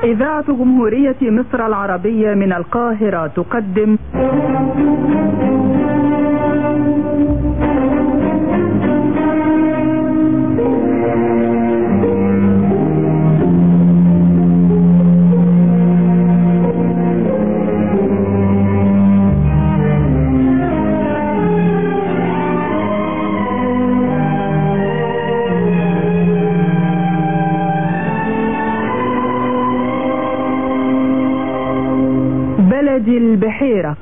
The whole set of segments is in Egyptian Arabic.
إذاعة جمهورية مصر العربية من القاهرة تقدم بلدي البحيرة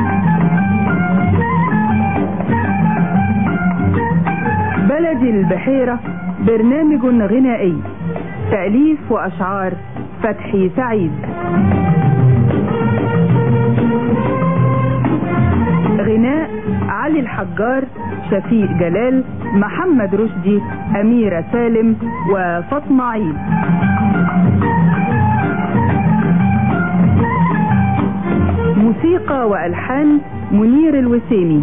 بلدي البحيرة برنامج غنائي تأليف وأشعار فتحي سعيد غناء علي الحجار شفيق جلال محمد رشدي أميرة سالم وفاطمة عيد موسيقى والحان منير الوسيمي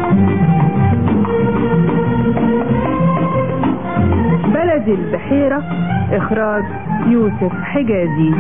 بلد البحيرة اخراج يوسف حجازي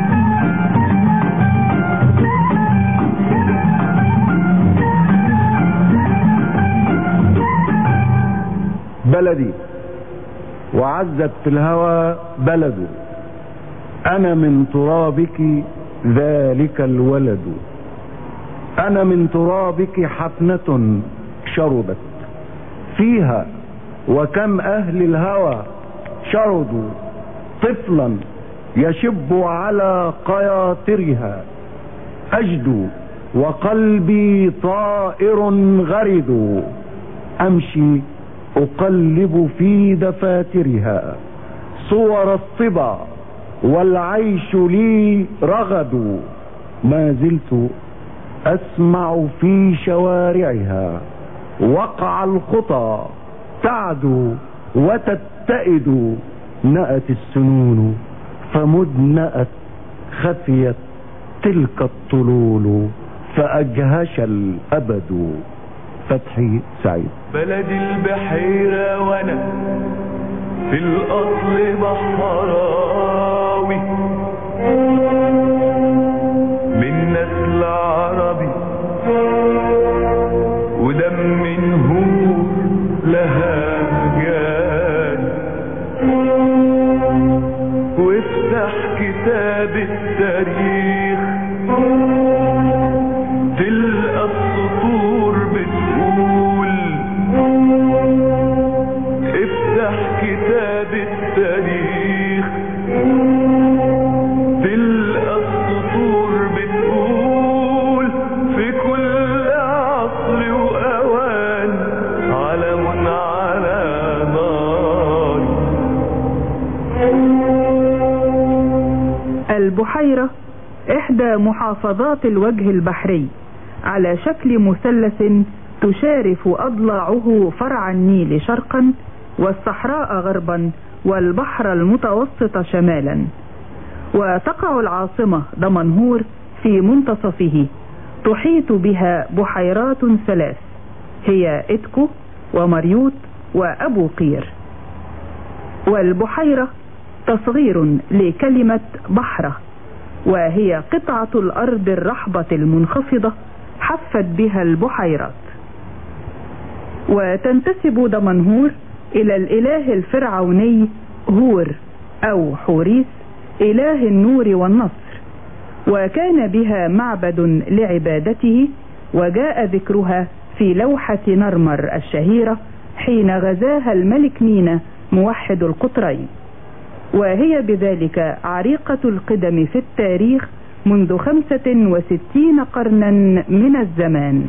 بلدي وعزت في الهوى بلد انا من ترابك ذلك الولد انا من ترابك حفنة شربت فيها وكم اهل الهوى شردوا طفلا يشب على قياطرها اجدو وقلبي طائر غرد امشي اقلب في دفاترها صور الصبا والعيش لي رغد ما زلت اسمع في شوارعها وقع الخطى تعدو وتتئد نأت السنون فمدنأت خفيت تلك الطلول فأجهش الأبد فتحي سعيد بلدي البحيرة وانا في الاصل بحراوي من نسل عربي ودم نهور لها جال وافتح كتاب التاريخ تلقى السطور بتقول افتح كتاب التاريخ تلقى السطور بتقول في كل عصر وأوان علم على نار البحيرة إحدى محافظات الوجه البحري على شكل مثلث تشارف أضلاعه فرع النيل شرقا والصحراء غربا والبحر المتوسط شمالا وتقع العاصمة دمنهور في منتصفه تحيط بها بحيرات ثلاث هي إتكو ومريوط وأبو قير والبحيرة تصغير لكلمة بحرة وهي قطعة الأرض الرحبة المنخفضة حفت بها البحيرات وتنتسب دمنهور إلى الإله الفرعوني هور أو حوريس إله النور والنصر وكان بها معبد لعبادته وجاء ذكرها في لوحة نرمر الشهيرة حين غزاها الملك مينا موحد القطرين وهي بذلك عريقة القدم في التاريخ منذ خمسة وستين قرنا من الزمان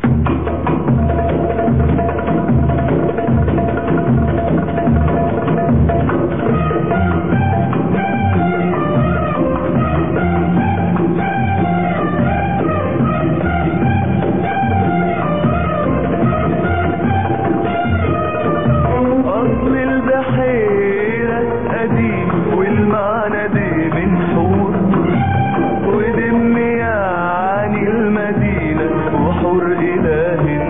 أصل البحيرة قديم والمعنى دي من حور ودم يعني المدينة وحور إله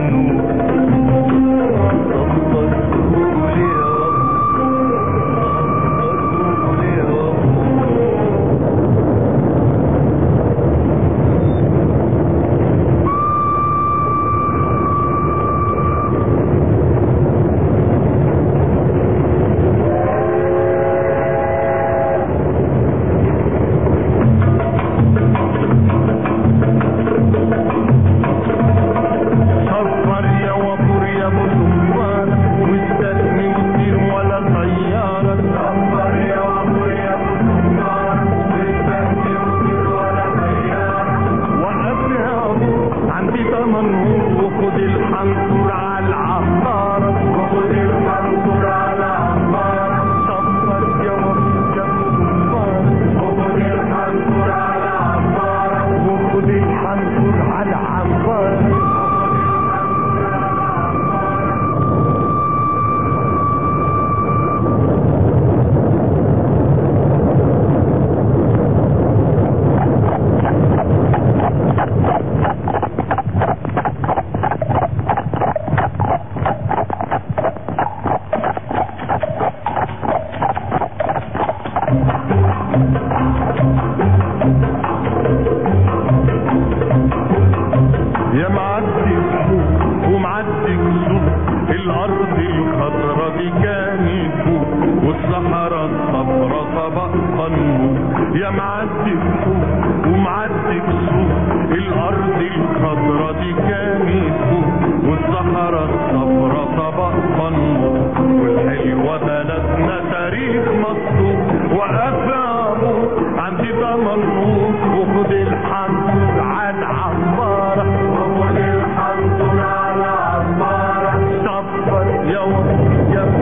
معدي فوق ومعدي بسوق الارض الخضرا دي كانت فوق والصحراء الصفرا طبق فنوط والحلوة بلدنا تاريخ مكتوب وقف ابو عندي ضمنوط وخد الحنطور على عمارة وخد الحنطور على عمارة صفر يا وطن يا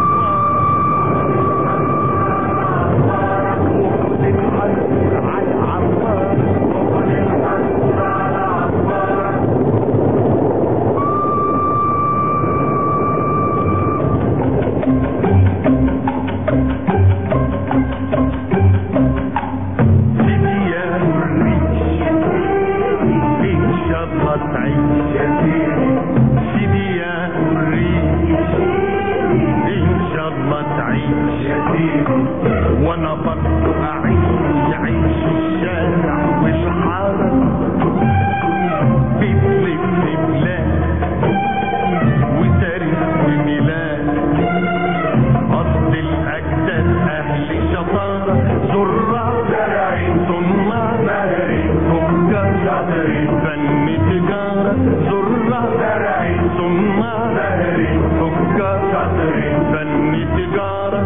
وخد الحنطور على عمارة وخد الحنطور على عمارة سيدي يا الريش إن شاء الله تعيش يا سيدي سيدي يا الريش إن شاء الله تعيش يا سيدي وأنا برضو أعيش عيش الشارع والحارة بتلف بلاد وتاريخ وميلاد أصل الأجداد أهل شطارة زراع زراعين صناع زراعين تجار شاطرين فن تجارة زراع زراعين صناع زراعين تجار شاطرين فن تجارة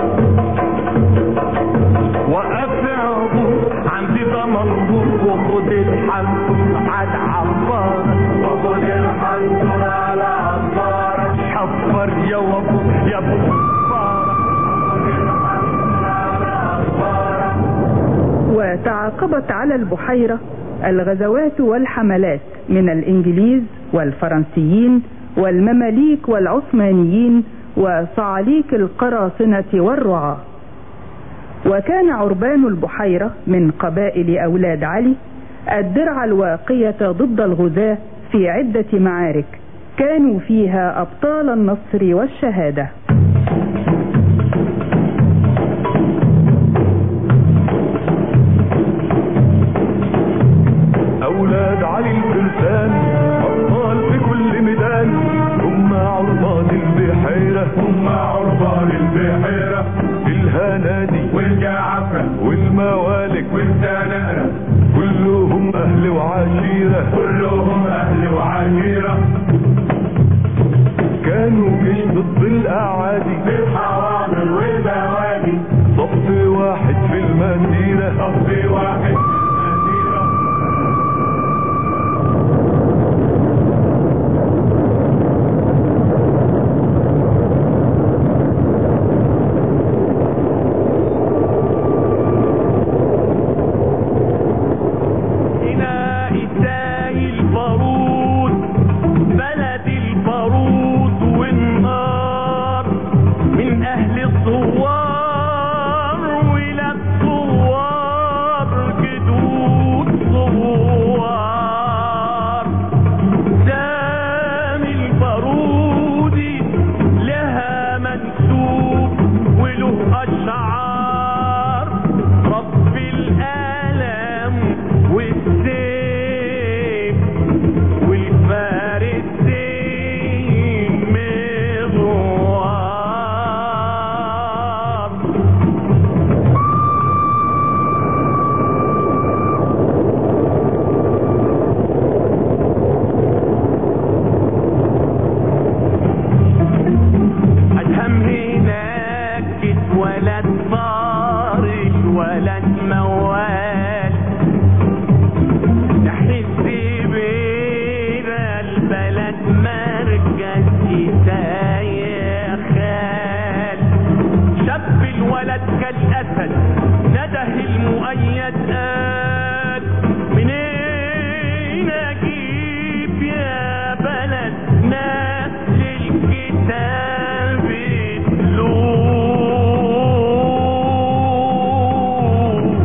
وقف عبور عندي ضمنبور وخد الحنطور على عبارة وخد الحنطور على عبارة حفر يا وابو يا ابو عبارة خد الحنطور على عبارة وتعاقبت على البحيرة الغزوات والحملات من الإنجليز والفرنسيين والمماليك والعثمانيين وصعاليك القراصنة والرعاة وكان عربان البحيرة من قبائل أولاد علي الدرع الواقية ضد الغزاة في عدة معارك كانوا فيها أبطال النصر والشهادة أولاد علي الفرسان أبطال في كل ميدان هم عربان البحيرة هم عربان البحيرة الهنادي والجعفرة والموالك والزنقرة كلهم أهل وعشيرة كلهم أهل وعشيرة كانوا جيش ضد الأعادي بالحواضر والبوادي صف واحد في المسيرة صف واحد في المسيرة إناء الداي البارود بلد البارود والنار من أهل الثوار ولاد ثوار جدود ثوار سامي البارودي لها منسوب وله أشعار رب الآلام والسيف والفارسين مغوار أدهم هناك اتولد فارس ولد موال نحس بينا البلد مركز كفاية خال شاب الولد كالأسد نده المؤيد قال منين أجيب يا بلد ناس للكتاب تلوه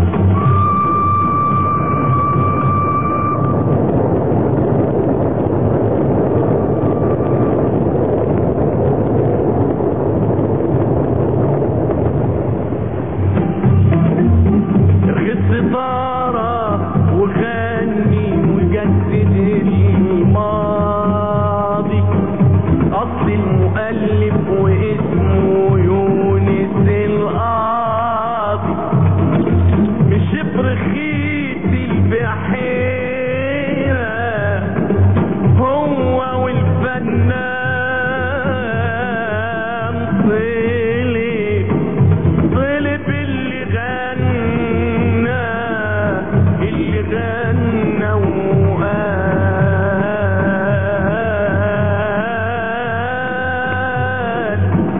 رخص وخيط البحيرة هو والفنان طلب طلب اللي غنى اللي غنى وقال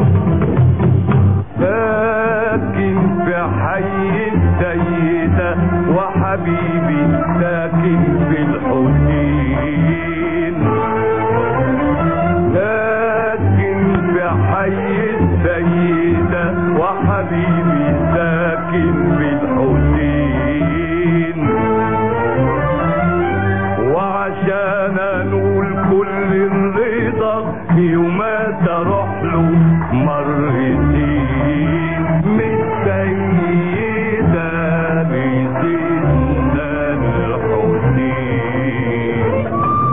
ساكن في حي السيدة وحبيبي ساكن في الحسين ساكن في حي السيدة وحبيبي ساكن في الحسين وعشان انول كل الرضا يوم تروح له مرتين من سيدة بسيدنا الحسين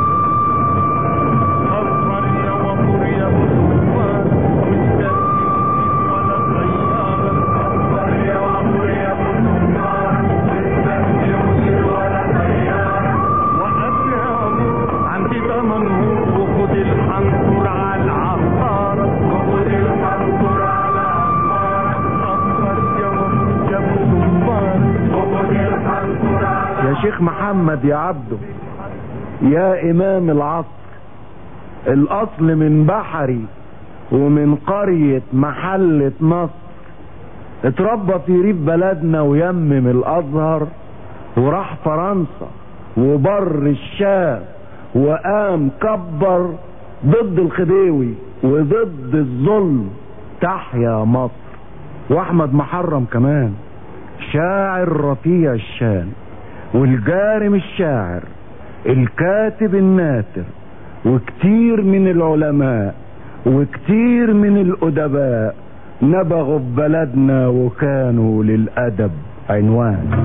أصفر يا وفر يا بسوار مستسلم ولا طيارة أصفر يا وفر يا بسوار مستسلم ولا طيارة وقفنا عندي تمنهور وخد الحنطور على العطارة وخد الحنطور على العطارة أصفر يا وفر يا بسوار وخد الحنطور على يا شيخ محمد يا عبده يا امام العصر الاصل من بحري ومن قرية محلة نصر اتربى في ريف بلدنا ويمم الازهر وراح فرنسا وبر الشام وقام كبر ضد الخديوي وضد الظلم تحيا مصر واحمد محرم كمان شاعر رفيع الشان والجارم الشاعر الكاتب الناثر وكتير من العلماء وكتير من الأدباء نبغوا في بلدنا وكانوا للأدب عنوان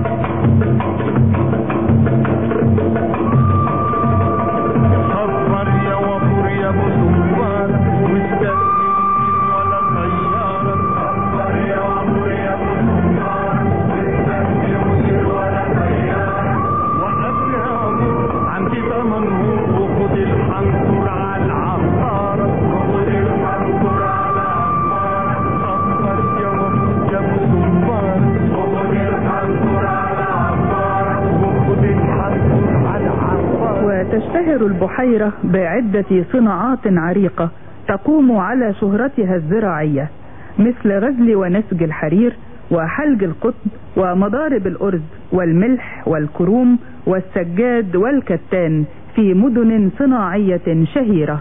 أصفر يا وفر يا بسوار مستسلم ولا طيارة أصفر يا وفر يا بسوار مستسلم ولا طيارة وقفنا عندي تمنهور وخد الحنطور على العطارة وخد الحنطور على العطارة أصفر يا وفر يا بسوار وخد الحنطور على العطارة وخد الحنطور على العطارة وتشتهر البحيرة بعدة صناعات عريقة تقوم على شهرتها الزراعية مثل غزل ونسج الحرير وحلج القطن ومضارب الأرز والملح والكروم والسجاد والكتان في مدن صناعية شهيرة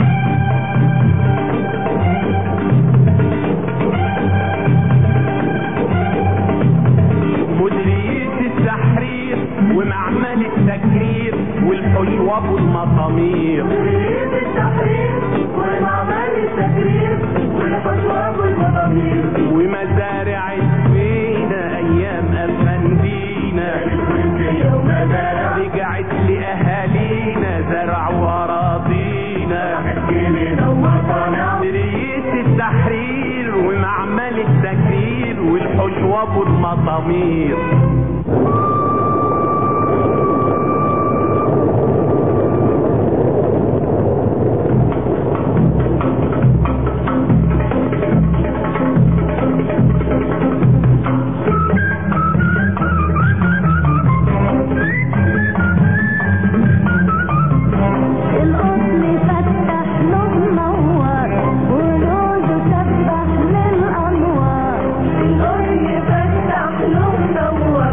مديرية التحرير ومعمل التكرير والحشوة والمطامير مديرية التحرير ومعمل التكرير والحشوة والمضامير ومزارع الزينة أيام أفندينا رجعت لأهالينا زرعوا أراضينا مديرية التحرير ومعمل التكرير والحشوة والمطامير القطن فتح له منور ولوزه سبح للأنوار القطن فتح له منور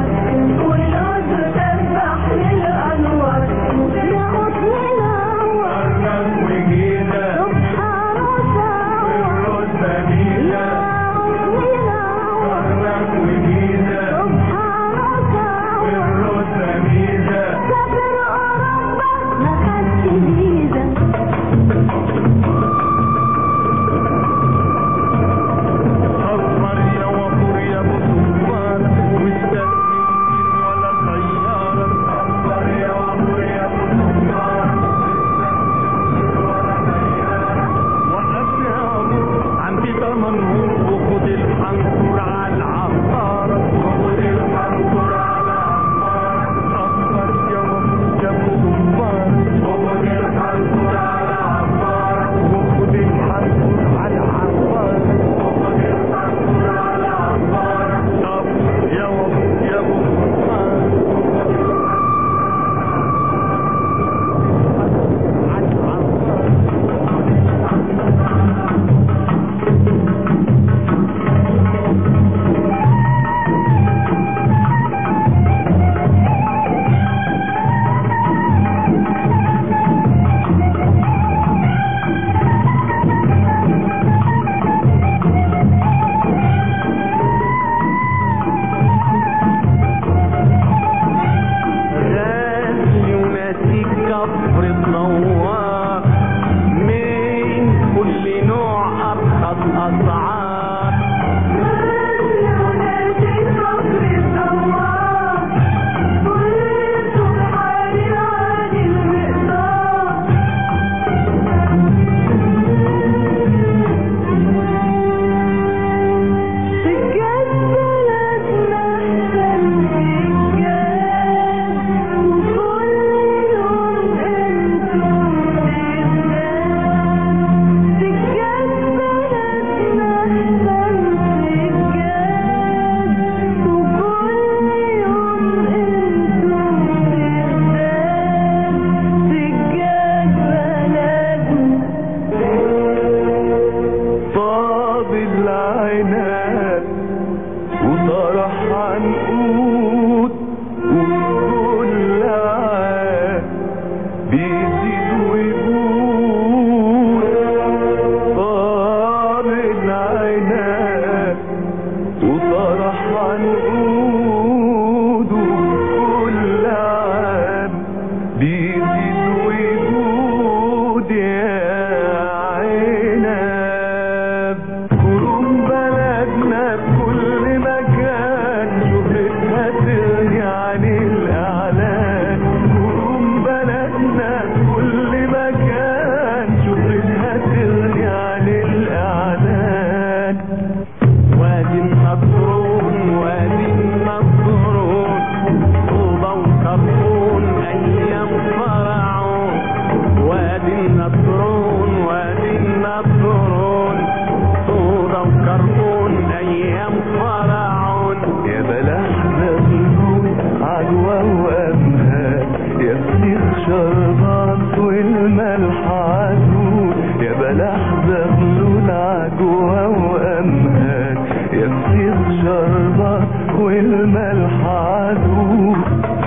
شربات والملح عدول يا بلح زغلول عجوة وأمهات يا فسيخ شربات والملح عدول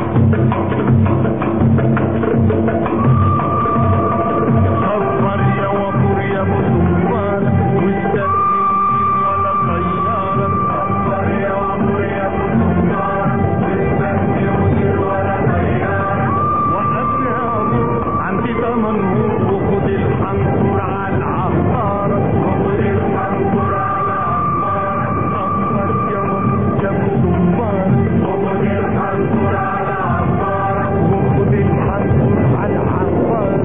صفر يا وفور يا ابو سلطان واستثني ولا طيارة صفر يا وفور يا ابو سلطان واستثني ولا طيارة وقفنا يا ابو عندي تمنهور وخد الحنطور على العمارة وخد الحنطور على العمارة صفر يا وفور يا ابو سلطان وخد الحنطور على العمارة وخد الحنطور على العمارة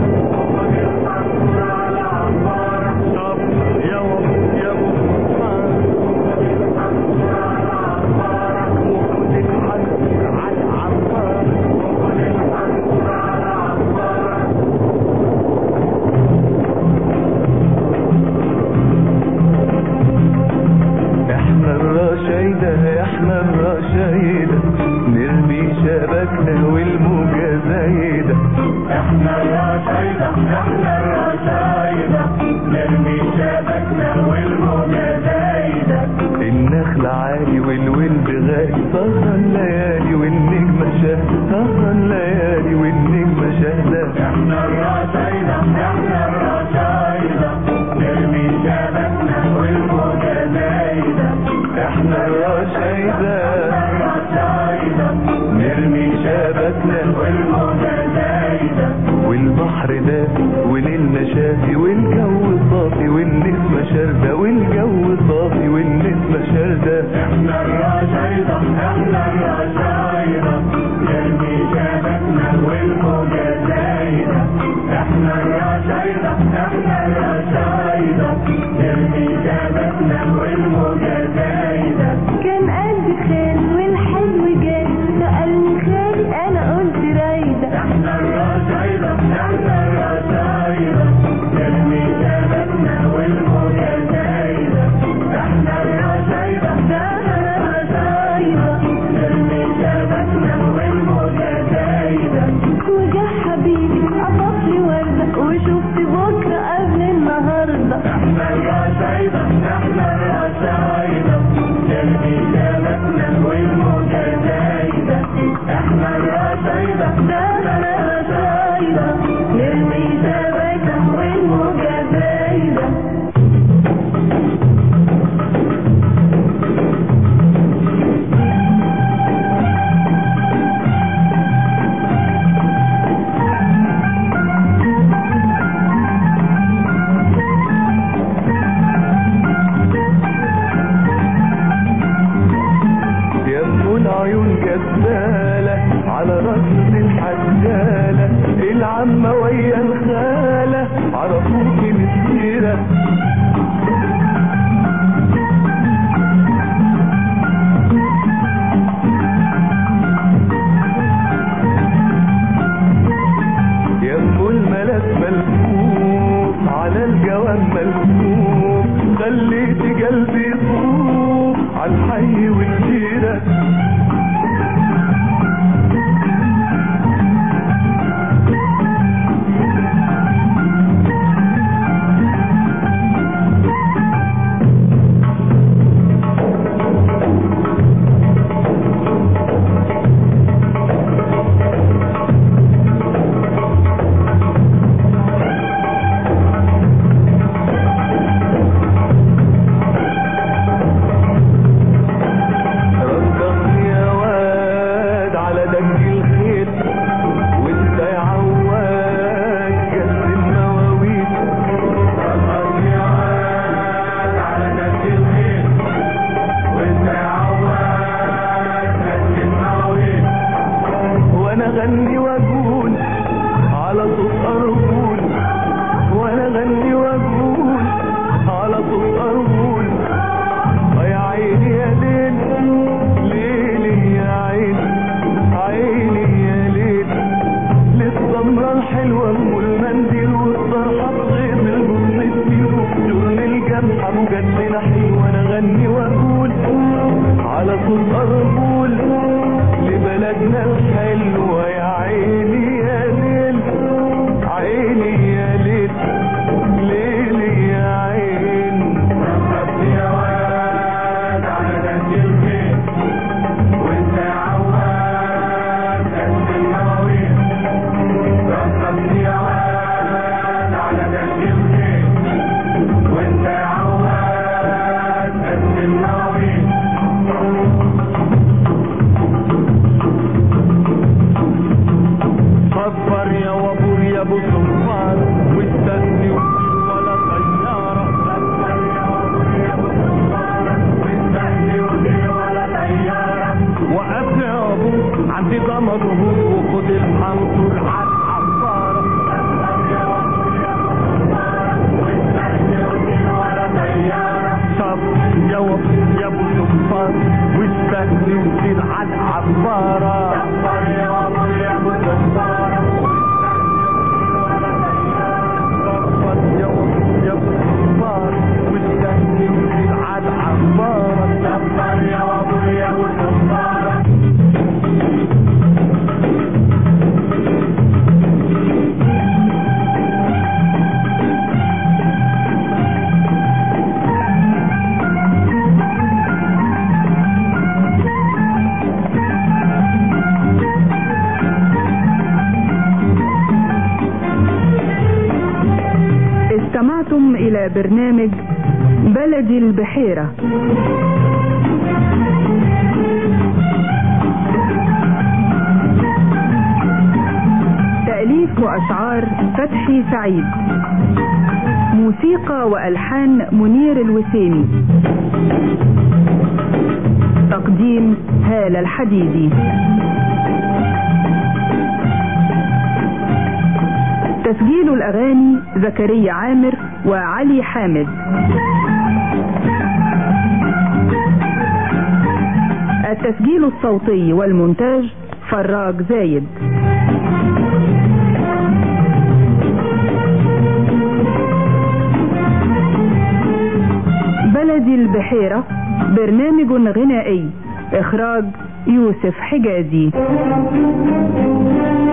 احنا الرشايدة احنا الرشايدة نرمي شبكنا والموجة زايدة احنا الرشايدة احنا الرشايدة نرمي شبكنا والموجة زايدة النخل عالي والولد غالي سهرة الليالي والنجمة شاهدة سهرة الليالي والنجمة شاهدة احنا الرشايدة احنا الرشايدة نرمي شبكنا والموجة زايدة احنا الرشايدة الرشايدة نرمي شبكنا والموجة زايدة والبحر دافي ونيلنا شافي والجو صافي والنسمة شاردة والجو صافي والنسمة شاردة احنا الرشايدة احنا الرشايدة نرمي شبكنا والموجة زايدة احنا الرشايدة احنا الرشايدة نرمي شبكنا والموجة زايدة كان قلبي خال والحلو جاي سألني خالي أنا قلت رايدة احنا الرشايدة احنا الرشايدة نرمي شبكنا والموجة زايدة احنا الرشايدة احنا الرشايدة نرمي شبكنا والموجة زايدة وجا حبيبي قطف لي وردة وشفت بكرة قبل النهاردة احنا الرشايدة احنا الرشايدة نرمي شبكنا والموجة زايدة احنا الرشايدة احنا الرشايدة نرمي شبكنا والموجة زايدة يا ام العيون جبالة على رأس الحجالة العمة ويا الخالة عرفوك مسيرة يا ام الملك ملفوف على الجواب ملفوف خليت قلبي يطوف على الحي والجيرة رجعني يا واد على دج الخيل وانت يا عواد جد المواويل رقص يا واد على دك الخيل وانت يا عواد دك المواويل وانا غني واقول على صوت ارجول وانا غني واقول على صوت ارجول يا عيني يا ليل ليلي يا عيني عيني يا ليل للسمرة الحلوة ام المنديل والطرحة بغير البطن السير جرن الجمحة مجننة حلوة انا غني واقول على صوت ارجول لبلدنا الحلوة يا عيني يا ليل الشهور وخد الحنطور عالعبارة طب جواب يا ابو صفار واستهل وزيد عالعبارة صفر جواب يا ابو صفار واستهل وزيد عالعبارة استمعتم إلى برنامج بلدي البحيرة تأليف وأشعار فتحي سعيد موسيقى وألحان منير الوسيمي تقديم هالة الحديدي تسجيل الأغاني زكريا عامر وعلي حامد التسجيل الصوتي والمونتاج فراج زايد بلدي البحيرة برنامج غنائي إخراج يوسف حجازي